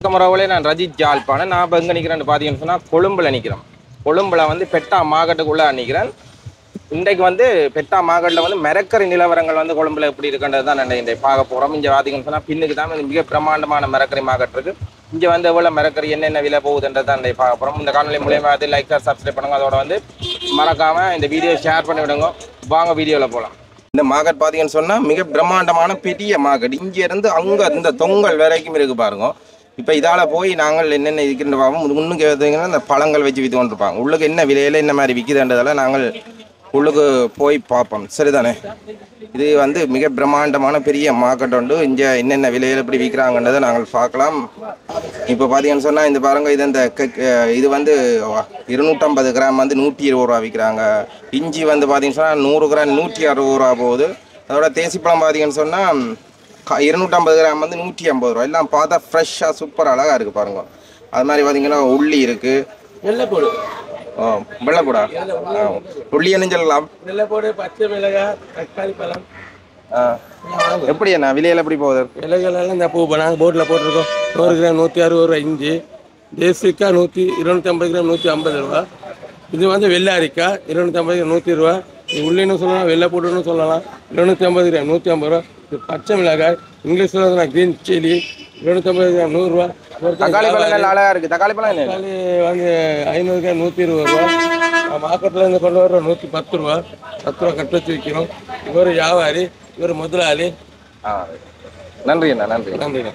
முறவுலே நான் ரஜித் ஜாழ்ப்பாணம் நான் இப்போ எங்கே நிற்கிறேன்னு பார்த்தீங்கன்னு சொன்னால் கொழும்புல நிற்கிறேன் கொழும்புல வந்து பெட்டா மார்க்கெட்டுக்குள்ளே நிற்கிறேன் இன்றைக்கு வந்து பெட்டா மார்க்கெட்டில் வந்து மிரக்கறி நிலவரங்கள் வந்து கொழும்புல எப்படி இருக்குன்றது தான் நான் இன்றைக்கு பார்க்க போகிறோம் இங்கே பார்த்தீங்கன்னு சொன்னால் பின்னுக்கு தான் வந்து மிக பிரமாண்டமான மிரக்கறி மார்க்கெட் இருக்குது இங்கே வந்து எவ்வளோ மிரக்கறி என்னென்ன விலை போகுதுன்றது தான் இன்றைக்கு பார்க்க போகிறோம் இந்த காணொலி மூலியமாக வந்து லைக் சப்ஸ்கிரைப் பண்ணுங்க அதோட வந்து மறக்காமல் இந்த வீடியோ ஷேர் பண்ணி விடுங்க வாங்க வீடியோவில் போகலாம் இந்த மார்க்கெட் பார்த்தீங்கன்னு சொன்னால் மிக பிரம்மாண்டமான பெரிய மார்க்கெட் இங்கேருந்து அங்கே இந்த தொங்கல் வரைக்கும் இருக்கு பாருங்க இப்போ இதால் போய் நாங்கள் என்னென்ன விற்கின்ற பார்ப்போம் முன்னுக்கு பார்த்தீங்கன்னா இந்த பழங்கள் வச்சு விற்று கொண்டிருப்பாங்க உள்ளுக்கு என்ன விலையில் என்ன மாதிரி விற்கிதுன்றதெல்லாம் நாங்கள் உள்ளுக்கு போய் பார்ப்போம் சரிதானே இது வந்து மிக பிரம்மாண்டமான பெரிய மார்க்கெட் உண்டு இங்கே என்னென்ன விலையில் எப்படி விற்கிறாங்கன்றதை நாங்கள் பார்க்கலாம் இப்போ பார்த்தீங்கன்னு சொன்னால் இந்த பாருங்க இது இந்த கெக்- அஹ் இது வந்து இருநூற்றம்பது கிராம் வந்து நூற்றி இருபது ரூபா விற்கிறாங்க இஞ்சி வந்து பார்த்தீங்கன்னு சொன்னால் நூறு கிராம் நூற்றி அறுபது ரூபா போகுது அதோட தேசிப்பழம் பார்த்தீங்கன்னு சொன்னால் இருநூற்றம்பது கிராம் வந்து நூற்றி ஐம்பது ரூபா எல்லாம் பார்த்தா ஃப்ரெஷ்ஷாக சூப்பர் அழகாக இருக்குது பாருங்க அது மாதிரி பார்த்தீங்கன்னா உள்ளி இருக்குது வெள்ளைப்பூடு ஓ வெள்ளைப்பூடா ஆ, உள்ளி என்ன சொல்லலாம் வெள்ளைப்பூடு பச்சை மிளகாய் தக்காளி பழம் ஆ. எப்படி என்ன விலையில் எப்படி போகுது விலைகள் எல்லாம் இந்த பூ நாங்கள் போட்டில் போட்டிருக்கோம் நூறு கிராம் நூற்றி அறுபது ரூபா இஞ்சி தேசிக்கா நூற்றி இருநூத்தி ஐம்பது கிராம் நூற்றி ஐம்பது ரூபா இது வந்து வெள்ளாரிக்காய் இருநூத்தி ஐம்பது கிராம் நூற்றி ரூபா இது உள்ளின்னு சொல்லலாம் வெள்ளைப்பூடுன்னு சொல்லலாம் இருநூத்தி ஐம்பது கிராம் நூற்றி ஐம்பது ரூபா இது பச்சை மிளகாய் இங்கிலீஷில் சொன்னா க்ரீன் சில்லி இருநூத்தி ஐம்பது கிராம் நூறுரூவா தக்காளி பழங்கள் அழகா இருக்கு தக்காளி பழம் என்ன தக்காளி வந்து ஐநூறு கிராம் நூற்றி இருபது ரூபா மார்க்கெட்டில் இருந்து கொண்டு வர நூற்றி பத்து ரூபா பத்து ரூபா கட்டு வச்சு விற்கிறோம் இவர் வியாபாரி இவர் முதலாளி ஆ நன்றி அண்ணா நன்றி நன்றி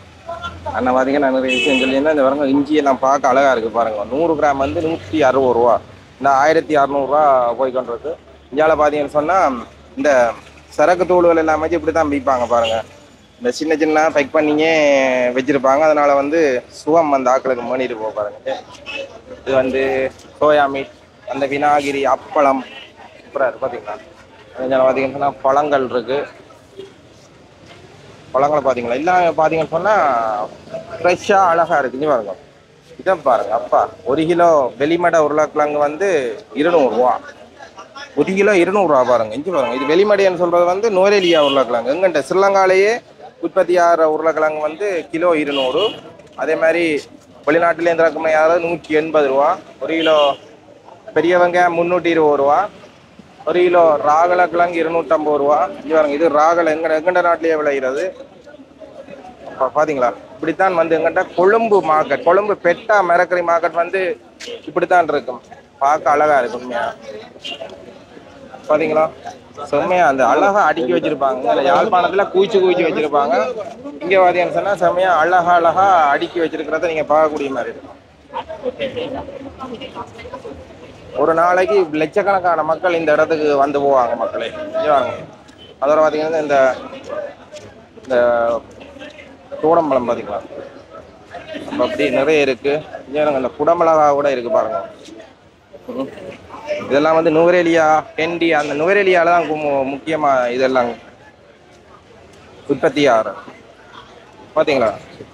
அண்ணா பார்த்தீங்கன்னா நிறைய விஷயம் சொல்லியிருந்தா இந்த பாருங்க இஞ்சி எல்லாம் பார்க்க அழகா இருக்கு பாருங்க நூறு கிராம் வந்து நூற்றி அறுபது ரூபா இந்த ஆயிரத்தி அறநூறுவா போய் கொண்டிருக்கு இந்தியாவில் பார்த்தீங்கன்னு சொன்னால் இந்த சரக்கு தூள்கள் எல்லாமே இப்படி தான் விற்பாங்க பாருங்க இந்த சின்ன சின்ன பேக் பண்ணியே வச்சிருப்பாங்க அதனால வந்து சுகம் அந்த ஆக்களுக்கு மணிட்டு போக பாருங்க இது வந்து சோயா மீட் அந்த வினாகிரி அப்பளம் சூப்பராக இருக்கு பார்த்தீங்களா அதனால பார்த்தீங்கன்னு சொன்னால் பழங்கள் இருக்குது பழங்களை பார்த்தீங்களா எல்லாமே பார்த்தீங்கன்னு சொன்னால் ஃப்ரெஷ்ஷாக அழகாக இருக்குங்க பாருங்க இதை பாருங்க அப்பா ஒரு கிலோ வெளிமடை உருளைக்கிழங்கு வந்து இருநூறுவா ஒரு கிலோ இருநூறுவா பாருங்க இஞ்சி பாருங்க இது வெளிமடைன்னு சொல்றது வந்து நோரெலியா உருளைக்கிழங்கு எங்கள்கிட்ட ஸ்ரீலங்காலேயே உற்பத்தி ஆகிற உருளைக்கிழங்கு வந்து கிலோ இருநூறு அதே மாதிரி வெளிநாட்டிலேருந்து இறக்குமதி ஆகிறது நூற்றி எண்பது ரூபா ஒரு கிலோ பெரிய வெங்காயம் முந்நூற்றி இருபது ரூபா ஒரு கிலோ ராகல கிழங்கு இருநூற்றம்பது ரூபா இங்க பாருங்க இது ராகல எங்க எங்கண்ட நாட்டிலேயே விளைகிறது அப்ப பாத்தீங்களா இப்படித்தான் வந்து எங்கிட்ட கொழும்பு மார்க்கெட் கொழும்பு பெட்டா மிரக்கறி மார்க்கெட் வந்து இப்படித்தான் இருக்கும் பார்க்க அழகா இருக்கும் உண்மையா பாத்தீங்களா செம்மையா அந்த அழகா அடுக்கி வச்சிருப்பாங்க இதுல யாழ்ப்பாணத்துல கூச்சி கூச்சி வச்சிருப்பாங்க இங்க பாத்தீங்கன்னு சொன்னா செம்மையா அழகா அழகா அடுக்கி வச்சிருக்கிறத நீங்க பார்க்கக்கூடிய மாதிரி இருக்கும் ஒரு நாளைக்கு லட்சக்கணக்கான மக்கள் இந்த இடத்துக்கு வந்து போவாங்க மக்களே இங்க வாங்க அதோட பார்த்தீங்கன்னா இந்த இந்த தூடம்பழம் பார்த்தீங்களா அப்போ அப்படி நிறைய இருக்கு இங்க பாருங்க, இந்த குடமிளகா கூட இருக்கு பாருங்க ம். இதெல்லாம் வந்து நுவரேலியா கெண்டி அந்த நுவரேலியால தான் கு- முக்கியமா இதெல்லாம் உற்பத்தி ஆகிற பார்த்தீங்களா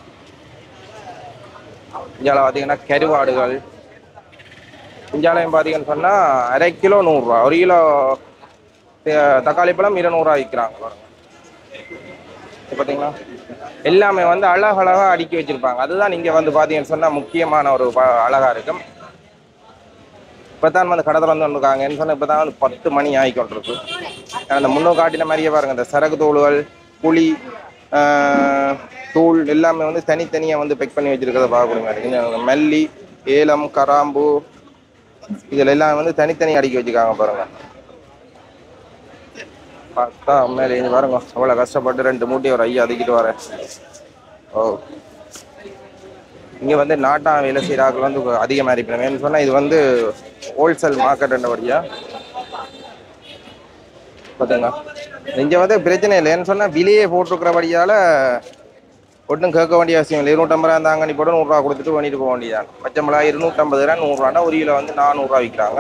இந்தியாவில் பார்த்தீங்கன்னா கருவாடுகள் இஞ்சாலயம் பார்த்தீங்கன்னு சொன்னால் அரை கிலோ நூறுரூவா ஒரு கிலோ த- தக்காளி பழம் இருநூறுவா விற்கிறாங்க பாருங்க இது பார்த்தீங்களா எல்லாமே வந்து அழகழகாக அடுக்கி வச்சிருப்பாங்க அதுதான் நீங்கள் வந்து பார்த்தீங்கன்னு சொன்னால் முக்கியமான ஒரு ப- அழகா இருக்கும் இப்போ தான் வந்து கடை திறந்து வந்துருக்காங்கன்னு சொன்னால் இப்போ தான் வந்து பத்து மணி ஆகிக்கொண்டிருக்கு அந்த முன்னோ காட்டின மாதிரியே பாருங்க இந்த சரக்கு தூள்கள் புளி ஆஹ், தூள் எல்லாமே வந்து தனித்தனியாக வந்து பெக் பண்ணி வச்சிருக்கிறத பார்க்கக்கூடிய மாதிரி இருக்கு. இந்த மல்லி ஏலம் கராம்பு இதுல எல்லாம் வந்து தனித்தனி அடுக்கி வச்சுக்காங்க பாருங்க பார்த்தா உண்மையில இங்க பாருங்க அவ்வளவு கஷ்டப்பட்டு ரெண்டு மூட்டை ஒரு ஐயா அதுக்கிட்டு வரேன் ஓ இங்க வந்து நாட்டா வேலை செய்யறாக்கள் வந்து அதிகமா இருப்பினோம் ஏன்னு சொன்னா இது வந்து ஹோல்சேல் மார்க்கெட்ன்றபடியா பாத்தீங்களா இங்க வந்து பிரச்சனை இல்லை ஏன்னு சொன்னா விலையே போட்டிருக்கிறபடியால ஒன்றும் கேட்க வேண்டிய அவசியம் இல்லை இருநூற்றம்பது ரூபா இருந்தாங்க நீ போட்டு நூறுரூவா கொடுத்துட்டு பண்ணிட்டு போக வேண்டியதான் பச்சை மிளகாய் இருநூற்றம்பது ரூபா நூறுரூவானா ஒரு கிலோ வந்து நானூறுரூவா விற்கிறாங்க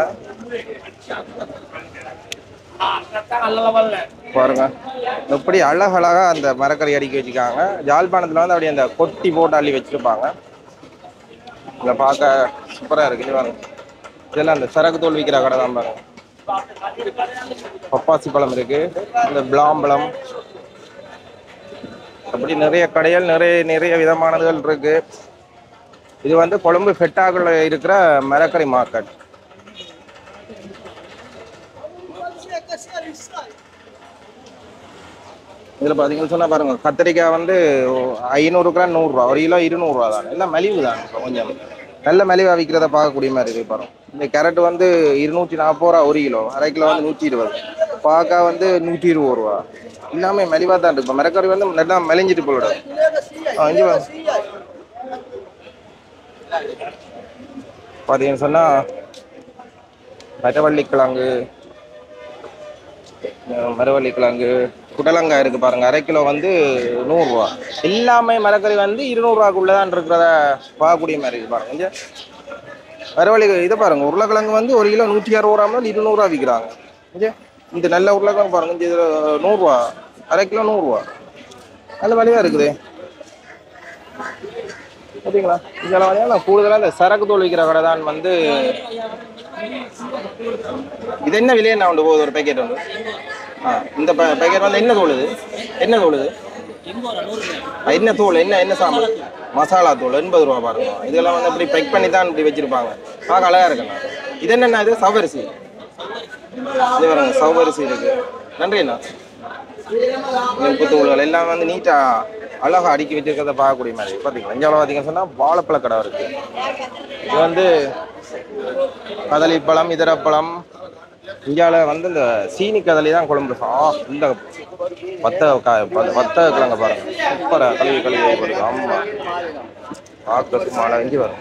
பாருங்க எப்படி அழகழகா அந்த மரக்கறி அடுக்கி வச்சுக்காங்க யாழ்ப்பாணத்துல வந்து அப்படியே அந்த கொட்டி போட்டு அள்ளி வச்சிருப்பாங்க இதை பார்க்க சூப்பரா இருக்கு இது பாருங்க இதெல்லாம் அந்த சரக்கு தோல் விற்கிற கடை தான் பாருங்க பப்பாசி பழம் இருக்கு இந்த பிளாம்பழம் அப்படி நிறைய கடைகள் நிறைய நிறைய விதமானதுகள் இருக்கு இது வந்து கொழும்பு ஃபெட்டாக்குள்ள இருக்கிற மரக்கறி மார்க்கெட் இதில் பார்த்தீங்கன்னு சொன்னால் பாருங்க கத்திரிக்காய் வந்து ஐநூறு கிராம் நூறுரூவா ஒரு கிலோ இருநூறுவா தான் எல்லாம் மலிவு தான் இப்போ கொஞ்சம் நல்ல மலிவாக விற்கிறத பார்க்கக்கூடிய மாதிரி இருக்கு பாருங்க இந்த கேரட் வந்து இருநூற்றி நாற்பது ரூபா ஒரு கிலோ அரை கிலோ வந்து நூற்றி இருபது பாக்கா வந்து நூற்றி இருபது ரூபா எல்லாமே மலிவாக தான் இருக்கு இப்போ மரக்கறி வந்து நல்லா மெலிஞ்சிட்டு போலோட ஆ இங்கே பார்த்தீங்கன்னு சொன்னால் மரவள்ளிக்கிழங்கு மரவள்ளிக்கிழங்கு புடலங்காய் இருக்கு பாருங்க அரை கிலோ வந்து நூறுரூவா எல்லாமே மரக்கறி வந்து இருநூறுவாக்குள்ளே தான் இருக்கிறத பார்க்கக்கூடிய மாதிரி இருக்கு பாருங்க இங்க மரவள்ளி இதை பாருங்க உருளைக்கிழங்கு வந்து ஒரு கிலோ நூற்றி அறுபது ரூபா முதல் இருநூறுவா விற்கிறாங்க இங்க இந்த நல்ல உருளைக்கிழங்கு பாருங்க இந்த இதில் நூறுரூவா அரை கிலோ நூறுரூவா நல்ல வழியாக இருக்குது பார்த்தீங்களா இதில் பார்த்தீங்கன்னா கூடுதலாக இந்த சரக்கு தூள் விற்கிற கடை தான் வந்து இது என்ன விலையை நான் கொண்டு போகுது ஒரு பேக்கெட் வந்து ஆ இந்த பேக்கெட் வந்து என்ன தூள் இது என்ன தூள் இது ஆ, என்ன தூள் என்ன என்ன சாம்பார் மசாலா தூள் எண்பது ரூபா பாருங்க இதெல்லாம் வந்து இப்படி பெக் பண்ணி தான் இப்படி வச்சிருப்பாங்க பார்க்க அழகா இருக்குண்ணா இது என்னண்ணா இது சவரிசி இது பாருங்க சவரிசி இருக்கு நன்றி அண்ணா உப்பு தூள்கள் எல்லாம் வந்து நீட்டா அழகா அடுக்கி வச்சிருக்கிறத பார்க்கக்கூடிய மாதிரி பார்த்தீங்களா இங்கே பார்த்தீங்கன்னு சொன்னால் வாழைப்பழ கடை இருக்கு இது வந்து கதளிப்பழம் இதரப்பழம் இந்தியாவில் வந்து இந்த சீனி கதளி தான் குழம்பு ஆ இந்த வத்த கா- ப- வத்த கிழங்க பாருங்க சூப்பராக கழுவி கழுவி வைப்படுது ஆமாம் பார்க்கறதுக்கு மழை இஞ்சி வரும்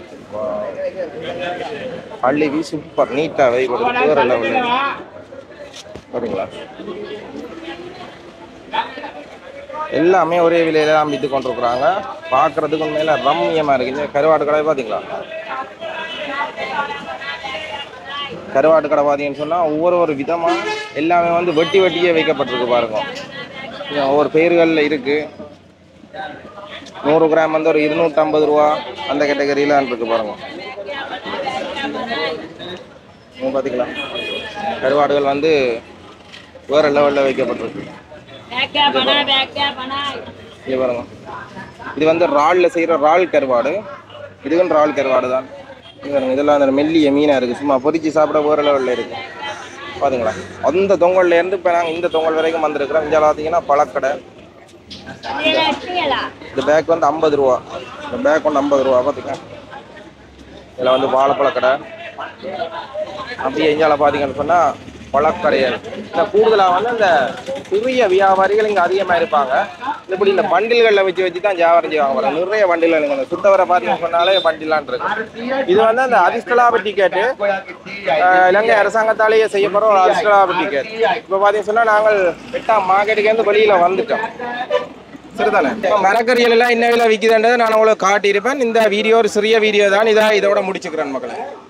அள்ளிவி சூப்பர் நீட்டாக வைப்படுது வேறு லெவலில் சரிங்களா எல்லாமே ஒரே விலையில தான் வித்து கொண்டிருக்கிறாங்க பார்க்கறதுக்கு உண்மையில ரம்மியமா இருக்கு இந்த கருவாட்டு கடை பார்த்தீங்களா கருவாட்டு கடை பார்த்தீங்கன்னு சொன்னால் ஒவ்வொரு ஒரு விதமாக எல்லாமே வந்து வெட்டி வெட்டியே வைக்கப்பட்டிருக்கு பாருங்க இங்க ஒவ்வொரு பெயர்களில் இருக்கு நூறு கிராம் வந்து ஒரு இருநூற்றம்பது ரூபா அந்த கேட்டகரியில இருக்கு பாருங்க இங்க பார்த்தீங்களா கருவாடுகள் வந்து வேற லெவலில் வைக்கப்பட்டிருக்கு இங்க பாருங்க இது வந்து ரால்ல செய்யற ரால் கருவாடு இதுவும் ரால் கருவாடு தான் இங்க பாருங்க இதெல்லாம் அந்த மெல்லிய மீனா இருக்கு சும்மா பொரிச்சு சாப்பிட வேற லெவல்ல இருக்கு பாத்தீங்களா அந்த தொங்கல்ல இருந்து இப்ப நாங்க இந்த தொங்கல் வரைக்கும் வந்திருக்கிறோம் இங்க பாத்தீங்கன்னா பழக்கடை இந்த பேக் வந்து ஐம்பது ரூபா இந்த பேக் வந்து ஐம்பது ரூபா பாத்தீங்களா இதில் வந்து வாழைப்பழக்கடை அப்படியே இஞ்சால பார்த்தீங்கன்னு சொன்னால் பழக்கடைகள் இந்த கூடுதலாக வந்து அந்த சிறிய வியாபாரிகள் இங்கே அதிகமாக இருப்பாங்க இப்படி இந்த பண்டில்களில் வச்சு வச்சு தான் வியாபாரம் செய்வாங்க பாருங்க நிறைய பண்டில் இந்த சுத்தவரை பார்த்தீங்கன்னு சொன்னாலே பண்டிலான் இருக்கு இது வந்து அந்த அதிர்ஷ்டலாப டிக்கெட்டு இலங்கை அரசாங்கத்தாலேயே செய்யப்படுற ஒரு அதிர்ஷ்டலாப டிக்கெட் இப்போ பார்த்தீங்கன்னு சொன்னால் நாங்கள் எட்டாம் மார்க்கெட்டுக்கேருந்து வெளியில் வந்துட்டோம் சரிதானே இப்போ மரக்கறிகள் எல்லாம் என்ன விலை விற்குதுன்றதை நான் உங்களுக்கு காட்டியிருப்பேன் இந்த வீடியோ ஒரு சிறிய வீடியோ தான் இதை இதோட முடிச்சுக்கிறேன் மக்களை